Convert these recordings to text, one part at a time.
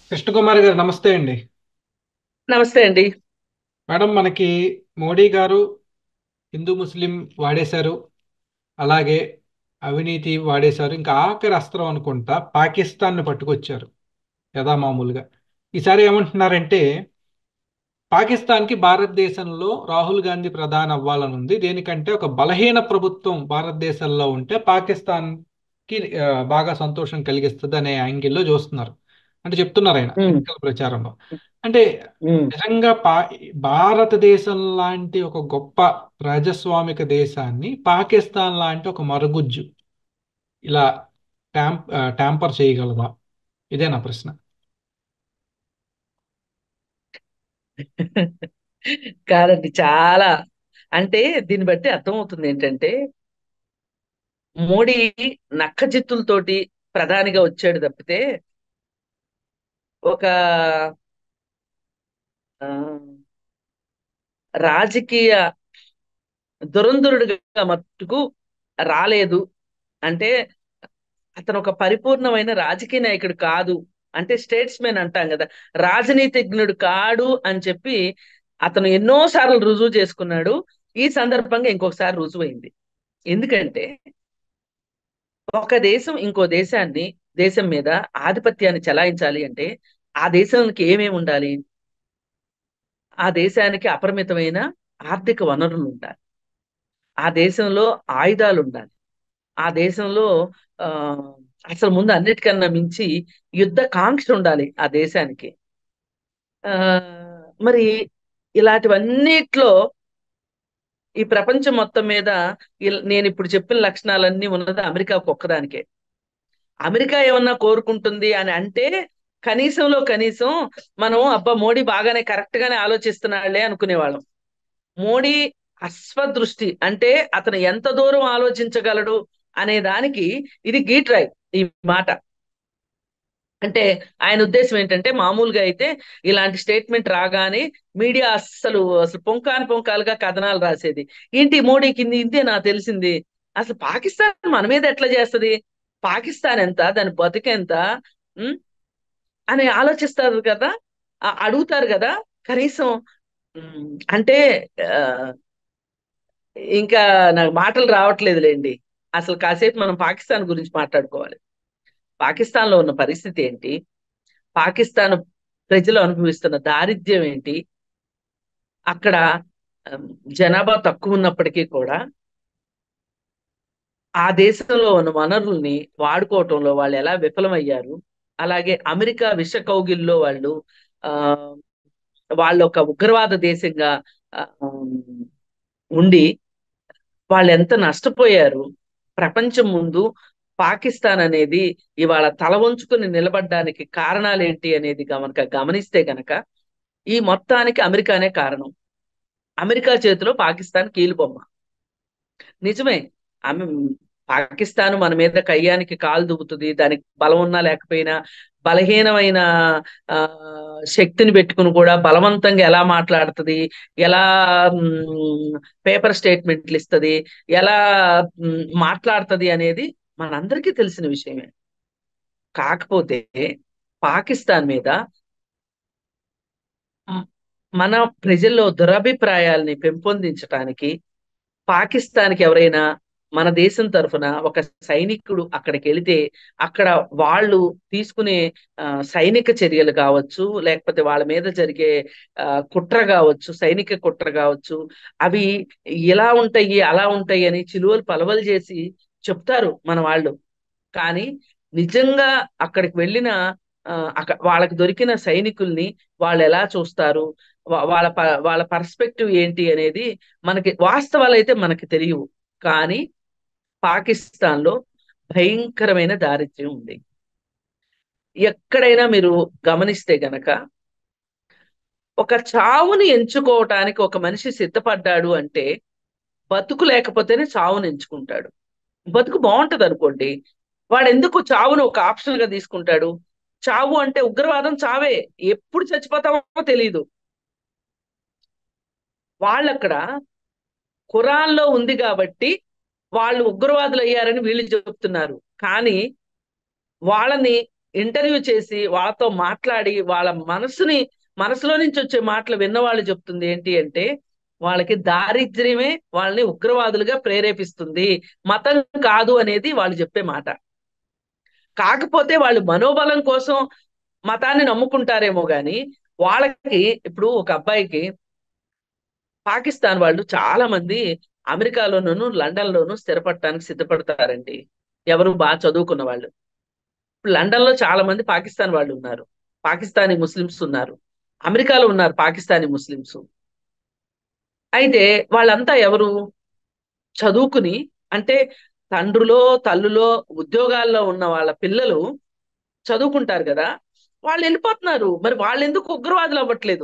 కృష్ణకుమారి గారు నమస్తే అండి నమస్తే అండి మేడం మనకి మోడీ గారు హిందూ ముస్లిం వాడేశారు అలాగే అవినీతి వాడేశారు ఇంకా ఆఖరి అస్త్రం అనుకుంటా పాకిస్తాన్ని పట్టుకొచ్చారు యథామామూలుగా ఈసారి ఏమంటున్నారంటే పాకిస్తాన్కి భారతదేశంలో రాహుల్ గాంధీ ప్రధాని అవ్వాలని ఉంది దేనికంటే ఒక బలహీన ప్రభుత్వం భారతదేశంలో ఉంటే పాకిస్తాన్కి ఆ, బాగా సంతోషం కలిగిస్తుంది అనే యాంగిల్లో చూస్తున్నారు అంటే చెప్తున్నారు ఆయన ఉమ్, ఎన్నికల ప్రచారంలో అంటే ఉమ్, నిజంగా పా భారతదేశం లాంటి ఒక గొప్ప ప్రజాస్వామిక దేశాన్ని పాకిస్తాన్ లాంటి ఒక మరుగుజ్జు ఇలా ట్యాంప్ ఆ, ట్యాంపర్ చేయగలదా ఇదే నా ప్రశ్న కాదండి చాలా అంటే దీన్ని బట్టి అర్థమవుతుంది ఏంటంటే మోడీ నక్కజిత్తులతోటి ప్రధానిగా వచ్చాడు తప్పితే ఒక ఆ, రాజకీయ దురంధరుడిగా మట్టుకు రాలేదు అంటే అతను ఒక పరిపూర్ణమైన రాజకీయ నాయకుడు కాదు అంటే స్టేట్స్మెన్ అంటాం కదా రాజనీతిజ్ఞుడు కాడు అని చెప్పి అతను ఎన్నోసార్లు రుజువు చేసుకున్నాడు ఈ సందర్భంగా ఇంకొకసారి రుజువైంది ఎందుకంటే ఒక దేశం ఇంకో దేశాన్ని దేశం మీద ఆధిపత్యాన్ని చెలాయించాలి అంటే ఆ దేశానికి ఏమేమి ఉండాలి ఆ దేశానికి అపరిమితమైన ఆర్థిక వనరులు ఉండాలి ఆ దేశంలో ఆయుధాలు ఉండాలి ఆ దేశంలో ఆ అసలు ముందు అన్నిటికన్నా మించి యుద్ధ కాంక్ష ఉండాలి ఆ దేశానికి ఆ మరి ఇలాంటివన్నిట్లో ఈ ప్రపంచం మొత్తం మీద ఇల్- నేను ఇప్పుడు చెప్పిన లక్షణాలన్నీ ఉన్నది అమెరికాకు ఒక్కదానికే అమెరికా ఏమన్నా కోరుకుంటుంది అని అంటే కనీసంలో కనీసం మనం అబ్బా మోడీ బాగానే కరెక్ట్ గానే ఆలోచిస్తున్నాడులే అనుకునేవాళ్ళం మోడీ అశ్వదృష్టి అంటే అతను ఎంత దూరం ఆలోచించగలడు అనే దానికి ఇది గీట్రాయ్ ఈ మాట అంటే ఆయన ఉద్దేశం ఏంటంటే మామూలుగా అయితే ఇలాంటి స్టేట్మెంట్ రాగానే మీడియా అస్సలు అసలు పొంకాని పొంకాలుగా కథనాలు రాసేది ఏంటి మోడీకి ఇన్ని ఇంతే నాకు తెలిసింది అసలు పాకిస్తాన్ మన మీద ఎట్లా చేస్తది పాకిస్తాన్ ఎంత దాని బతుకెంత ఉం? అని ఆలోచిస్తారు కదా ఆ- అడుగుతారు కదా కనీసం ఉం, అంటే ఆ, ఇంకా నాకు మాటలు రావట్లేదులేండి అసలు కాసేపు మనం పాకిస్తాన్ గురించి మాట్లాడుకోవాలి పాకిస్తాన్ లో ఉన్న పరిస్థితి ఏంటి పాకిస్తాన్ ప్రజలు అనుభవిస్తున్న దారిద్ర్యం ఏంటి అక్కడ ఉం, జనాభా తక్కువ ఉన్నప్పటికీ కూడా ఆ దేశంలో ఉన్న వనరుల్ని వాడుకోవటంలో వాళ్ళు ఎలా విఫలమయ్యారు అలాగే అమెరికా విష కౌగిల్లో వాళ్ళు ఆ వాళ్ళు ఒక ఉగ్రవాద దేశంగా ఆ, ఉండి వాళ్ళు ఎంత నష్టపోయారు ప్రపంచం ముందు పాకిస్తాన్ అనేది ఇవాళ తల వంచుకుని నిలబడడానికి కారణాలు ఏంటి అనేది గమనక గమనిస్తే గనక ఈ మొత్తానికి అమెరికానే కారణం అమెరికా చేతిలో పాకిస్తాన్ కీలుబొమ్మ నిజమే ఆమె పాకిస్తాన్ మన మీద కయ్యానికి కాలు దువ్వుతుంది దానికి బలం ఉన్నా లేకపోయినా బలహీనమైన ఆ శక్తిని పెట్టుకుని కూడా బలవంతంగా ఎలా మాట్లాడుతుంది ఎలా పేపర్ స్టేట్మెంట్లు ఇస్తుంది ఎలా మ్, మాట్లాడుతుంది అనేది మనందరికీ తెలిసిన విషయమే కాకపోతే పాకిస్తాన్ మీద మ్, మన ప్రజల్లో దురభిప్రాయాల్ని పెంపొందించడానికి పాకిస్తాన్కి ఎవరైనా మన దేశం తరఫున ఒక సైనికుడు అక్కడికి వెళితే అక్కడ వాళ్ళు తీసుకునే ఆ, సైనిక చర్యలు కావచ్చు లేకపోతే వాళ్ళ మీద జరిగే ఆ, కుట్ర కావచ్చు సైనిక కుట్ర కావచ్చు అవి ఇలా ఉంటాయి అలా ఉంటాయి అని చిలువలు పలవలు చేసి చెప్తారు మన వాళ్ళు కానీ నిజంగా అక్కడికి వెళ్ళిన ఆ, అక్క వాళ్ళకి దొరికిన సైనికుల్ని వాళ్ళు ఎలా చూస్తారు వా- వాళ్ళ ప- వాళ్ళ పర్స్పెక్టివ్ ఏంటి అనేది మనకి వాస్తవాలు అయితే మనకి తెలియవు కానీ పాకిస్తాన్ లో భయంకరమైన దారిద్ర్యం ఉంది ఎక్కడైనా మీరు గమనిస్తే గనక ఒక చావుని ఎంచుకోవటానికి ఒక మనిషి సిద్ధపడ్డాడు అంటే బతుకు లేకపోతేనే చావుని ఎంచుకుంటాడు బతుకు బాగుంటది అనుకోండి వాడు ఎందుకు చావును ఒక ఆప్షన్ గా తీసుకుంటాడు చావు అంటే ఉగ్రవాదం చావే ఎప్పుడు చచ్చిపోతామో తెలియదు వాళ్ళక్కడ ఖురాన్లో ఉంది కాబట్టి వాళ్ళు ఉగ్రవాదులు అయ్యారని వీళ్ళు చెప్తున్నారు కానీ వాళ్ళని ఇంటర్వ్యూ చేసి వాళ్ళతో మాట్లాడి వాళ్ళ మనసుని మనసులో నుంచి వచ్చే మాటలు విన్నవాళ్ళు చెప్తుంది ఏంటి అంటే వాళ్ళకి దారిద్ర్యమే వాళ్ళని ఉగ్రవాదులుగా ప్రేరేపిస్తుంది మతం కాదు అనేది వాళ్ళు చెప్పే మాట కాకపోతే వాళ్ళు మనోబలం కోసం మతాన్ని నమ్ముకుంటారేమో గాని వాళ్ళకి ఇప్పుడు ఒక అబ్బాయికి పాకిస్తాన్ వాళ్ళు చాలా మంది అమెరికాలోనూ లండన్ లోను స్థిరపడటానికి సిద్ధపడతారండి ఎవరు బాగా చదువుకున్న వాళ్ళు ఇప్పుడు లండన్ లో చాలా మంది పాకిస్తాన్ వాళ్ళు ఉన్నారు పాకిస్తానీ ముస్లిమ్స్ ఉన్నారు అమెరికాలో ఉన్నారు పాకిస్తానీ ముస్లిమ్స్ అయితే వాళ్ళంతా ఎవరు చదువుకుని అంటే తండ్రులో తల్లులో ఉద్యోగాల్లో ఉన్న వాళ్ళ పిల్లలు చదువుకుంటారు కదా వాళ్ళు వెళ్ళిపోతున్నారు మరి వాళ్ళు ఎందుకు ఉగ్రవాదులు అవ్వట్లేదు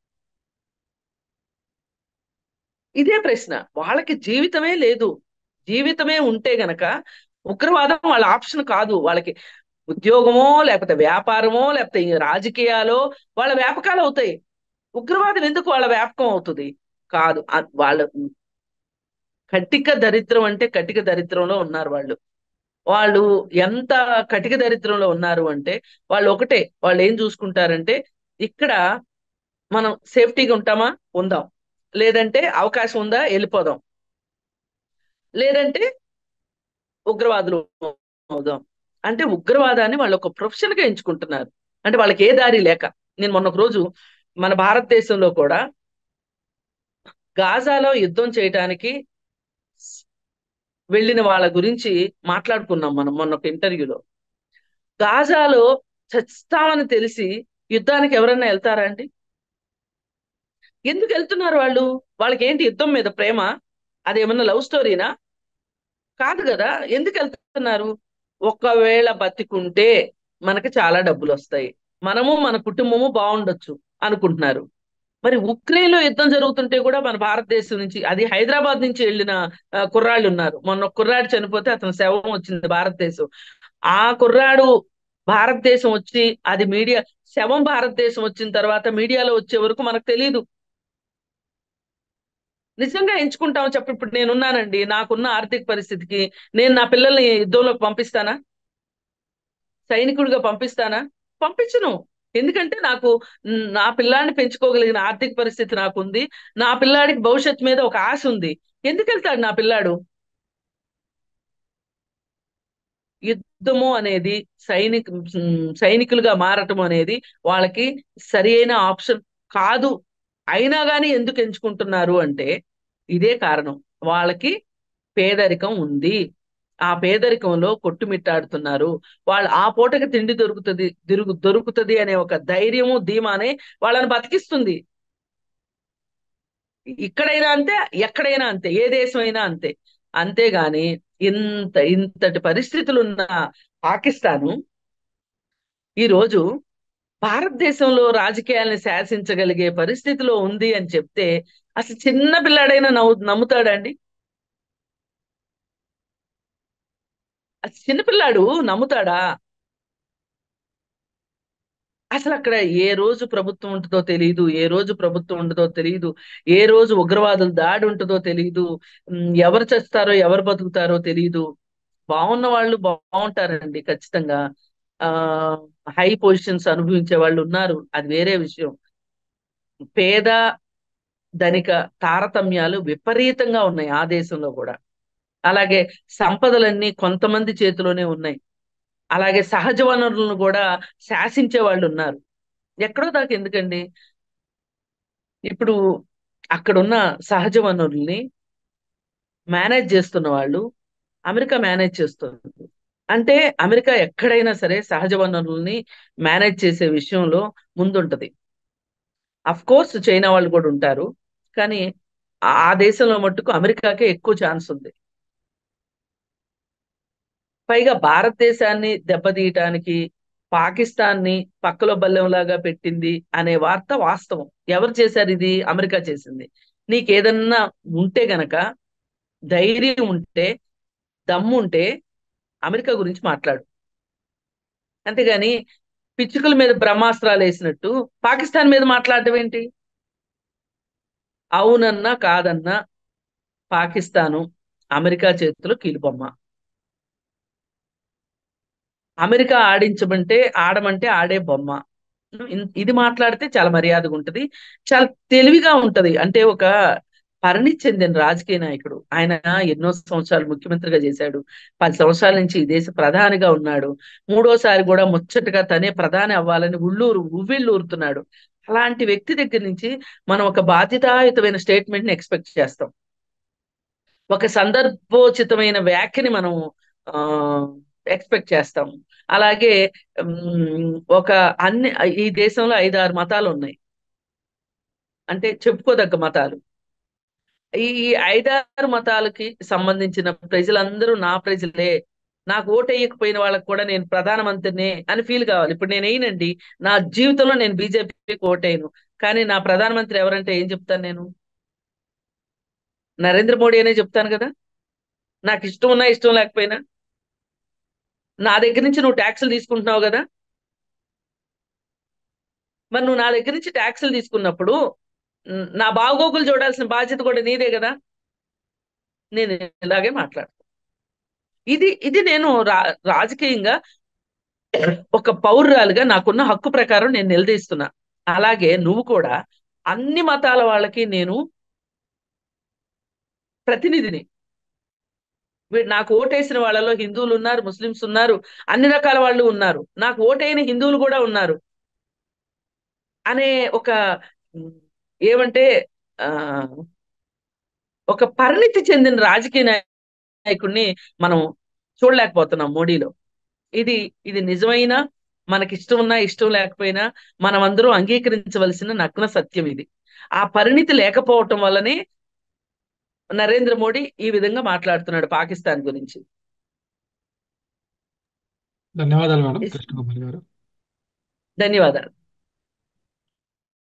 ఇదే ప్రశ్న వాళ్ళకి జీవితమే లేదు జీవితమే ఉంటే గనక ఉగ్రవాదం వాళ్ళ ఆప్షన్ కాదు వాళ్ళకి ఉద్యోగమో లేకపోతే వ్యాపారమో లేకపోతే రాజకీయాలో వాళ్ళ వ్యాపకాలు అవుతాయి ఉగ్రవాదం ఎందుకు వాళ్ళ వ్యాపకం అవుతుంది కాదు వాళ్ళ కటిక దరిద్రం అంటే కటిక దరిద్రంలో ఉన్నారు వాళ్ళు వాళ్ళు ఎంత కటిక దరిద్రంలో ఉన్నారు అంటే వాళ్ళు ఒకటే వాళ్ళు ఏం చూసుకుంటారంటే ఇక్కడ మనం సేఫ్టీగా ఉంటామా ఉందాం లేదంటే అవకాశం ఉందా వెళ్ళిపోదాం లేదంటే ఉగ్రవాదులు అవుదాం అంటే ఉగ్రవాదాన్ని వాళ్ళు ఒక ప్రొఫెషన్ గా ఎంచుకుంటున్నారు అంటే వాళ్ళకి ఏ దారి లేక నేను మొన్న ఒక రోజు మన భారతదేశంలో కూడా గాజాలో యుద్ధం చేయటానికి వెళ్ళిన వాళ్ళ గురించి మాట్లాడుకున్నాం మనం మొన్న ఒక ఇంటర్వ్యూలో గాజాలో చస్తామని తెలిసి యుద్ధానికి ఎవరన్నా వెళ్తారా అండి ఎందుకు వెళ్తున్నారు వాళ్ళు వాళ్ళకి ఏంటి యుద్ధం మీద ప్రేమ అదేమన్నా లవ్ స్టోరీనా కాదు కదా ఎందుకు వెళ్తున్నారు ఒకవేళ బతికుంటే మనకి చాలా డబ్బులు వస్తాయి మనము మన కుటుంబము బాగుండొచ్చు అనుకుంటున్నారు మరి ఉక్రెయిన్ లో యుద్ధం జరుగుతుంటే కూడా మన భారతదేశం నుంచి అది హైదరాబాద్ నుంచి వెళ్ళిన కుర్రాళ్ళు ఉన్నారు మొన్న కుర్రాడు చనిపోతే అతని శవం వచ్చింది భారతదేశం ఆ కుర్రాడు భారతదేశం వచ్చి అది మీడియా శవం భారతదేశం వచ్చిన తర్వాత మీడియాలో వచ్చే వరకు మనకు తెలియదు నిజంగా ఎంచుకుంటామని చెప్పి ఇప్పుడు నేనున్నానండి నాకున్న ఆర్థిక పరిస్థితికి నేను నా పిల్లల్ని యుద్ధంలోకి పంపిస్తానా సైనికుడిగా పంపిస్తానా పంపించను ఎందుకంటే నాకు నా పిల్లాడిని పెంచుకోగలిగిన ఆర్థిక పరిస్థితి నాకుంది నా పిల్లాడికి భవిష్యత్తు మీద ఒక ఆశ ఉంది ఎందుకు వెళ్తాడు నా పిల్లాడు యుద్ధము అనేది సైనిక సైనికులుగా మారటం అనేది వాళ్ళకి సరి అయిన ఆప్షన్ కాదు అయినా కానీ ఎందుకు ఎంచుకుంటున్నారు అంటే ఇదే కారణం వాళ్ళకి పేదరికం ఉంది ఆ పేదరికంలో కొట్టుమిట్టాడుతున్నారు వాళ్ళు ఆ పూటకి తిండి దొరుకుతుంది తిరుగు దొరుకుతుంది అనే ఒక ధైర్యము ధీమానే వాళ్ళని బతికిస్తుంది ఇక్కడైనా అంతే ఎక్కడైనా అంతే ఏ దేశమైనా అంతే అంతేగాని ఇంత ఇంతటి పరిస్థితులున్న పాకిస్తాను ఈరోజు భారతదేశంలో రాజకీయాలను శాసించగలిగే పరిస్థితిలో ఉంది అని చెప్తే అసలు చిన్న పిల్లాడైనా నవ్వు నమ్ముతాడండి చిన్నపిల్లాడు నమ్ముతాడా అసలు అక్కడ ఏ రోజు ప్రభుత్వం ఉంటుందో తెలియదు ఏ రోజు ప్రభుత్వం ఉంటుందో తెలియదు ఏ రోజు ఉగ్రవాదులు దాడి ఉంటుందో తెలియదు ఎవరు చస్తారో ఎవరు బతుకుతారో తెలియదు బాగున్న వాళ్ళు బాగుంటారండి ఖచ్చితంగా ఆ హై పొజిషన్స్ అనుభవించే వాళ్ళు ఉన్నారు అది వేరే విషయం పేద ధనిక తారతమ్యాలు విపరీతంగా ఉన్నాయి ఆ దేశంలో కూడా అలాగే సంపదలన్నీ కొంతమంది చేతిలోనే ఉన్నాయి అలాగే సహజ వనరులను కూడా శాసించే వాళ్ళు ఉన్నారు ఎక్కడో దాకా ఎందుకండి ఇప్పుడు అక్కడున్న సహజ వనరుల్ని మేనేజ్ చేస్తున్న వాళ్ళు అమెరికా మేనేజ్ చేస్తుంది అంటే అమెరికా ఎక్కడైనా సరే సహజ వనరుల్ని మేనేజ్ చేసే విషయంలో ముందుంటది అఫ్ కోర్స్ చైనా వాళ్ళు కూడా ఉంటారు కానీ ఆ దేశంలో మట్టుకు అమెరికాకే ఎక్కువ ఛాన్స్ ఉంది పైగా భారతదేశాన్ని దెబ్బతీయటానికి పాకిస్తాన్ని పక్కలో బల్లెంలాగా పెట్టింది అనే వార్త వాస్తవం ఎవరు చేశారు ఇది అమెరికా చేసింది నీకేదన్నా ఉంటే గనక ధైర్యం ఉంటే దమ్ము ఉంటే అమెరికా గురించి మాట్లాడు అంతేగాని పిచ్చుకల మీద బ్రహ్మాస్త్రాలు వేసినట్టు పాకిస్తాన్ మీద మాట్లాడటం ఏంటి అవునన్నా కాదన్నా పాకిస్తాను అమెరికా చేతిలో కీలుబొమ్మ అమెరికా ఆడించమంటే ఆడమంటే ఆడే బొమ్మ ఇన్- ఇది మాట్లాడితే చాలా మర్యాదగా ఉంటది చాలా తెలివిగా ఉంటది అంటే ఒక పరిణితి చెందిన రాజకీయ నాయకుడు ఆయన ఎన్నో సంవత్సరాలు ముఖ్యమంత్రిగా చేశాడు పది సంవత్సరాల నుంచి ఈ దేశ ప్రధానిగా ఉన్నాడు మూడోసారి కూడా ముచ్చటగా తనే ప్రధాని అవ్వాలని ఉళ్ళూరు ఉవ్విళ్ళూరుతున్నాడు అలాంటి వ్యక్తి దగ్గర నుంచి మనం ఒక బాధ్యతాయుతమైన స్టేట్మెంట్ ని ఎక్స్పెక్ట్ చేస్తాం ఒక సందర్భోచితమైన వ్యాఖ్యని మనం ఆ ఎక్స్పెక్ట్ చేస్తాం అలాగే ఉమ్, ఒక అన్ని ఈ దేశంలో ఐదు ఆరు మతాలు ఉన్నాయి అంటే చెప్పుకోదగ్గ మతాలు ఈ ఐదారు మతాలకి సంబంధించిన ప్రజలందరూ నా ప్రజలే నాకు ఓటు వేయకపోయిన వాళ్ళకి కూడా నేను ప్రధానమంత్రిని అని ఫీల్ కావాలి ఇప్పుడు నేను వేయనండి నా జీవితంలో నేను బీజేపీకి ఓటేయను కానీ నా ప్రధానమంత్రి ఎవరంటే ఏం చెప్తాను నేను నరేంద్ర మోడీ అనే చెప్తాను కదా నాకు ఇష్టం ఉన్నా ఇష్టం లేకపోయినా నా దగ్గర నుంచి నువ్వు ట్యాక్సులు తీసుకుంటున్నావు కదా మరి నువ్వు నా దగ్గర నుంచి ట్యాక్సులు తీసుకున్నప్పుడు న- నా బాగోగులు చూడాల్సిన బాధ్యత కూడా నీదే కదా నేను ఇలాగే మాట్లాడతాను ఇది ఇది నేను రా రాజకీయంగా ఒక పౌరురాలుగా నాకున్న హక్కు ప్రకారం నేను నిలదీస్తున్నా అలాగే నువ్వు కూడా అన్ని మతాల వాళ్ళకి నేను ప్రతినిధిని వీ- నాకు ఓటేసిన వాళ్ళలో హిందువులు ఉన్నారు ముస్లిమ్స్ ఉన్నారు అన్ని రకాల వాళ్ళు ఉన్నారు నాకు ఓటైన హిందువులు కూడా ఉన్నారు అనే ఒక ఉమ్, ఏమంటే ఆ ఒక పరిణితి చెందిన రాజకీయ నాయకుడిని మనం చూడలేకపోతున్నాం మోడీలో ఇది ఇది నిజమైన మనకి ఇష్టం ఉన్నా ఇష్టం లేకపోయినా మనం అందరం అంగీకరించవలసిన నగ్న సత్యం ఇది ఆ పరిణితి లేకపోవటం వల్లనే నరేంద్ర మోడీ ఈ విధంగా మాట్లాడుతున్నాడు పాకిస్తాన్ గురించి ధన్యవాదాలు మేడం ఇస్- కృష్ణకుమారి గారు ధన్యవాదాలు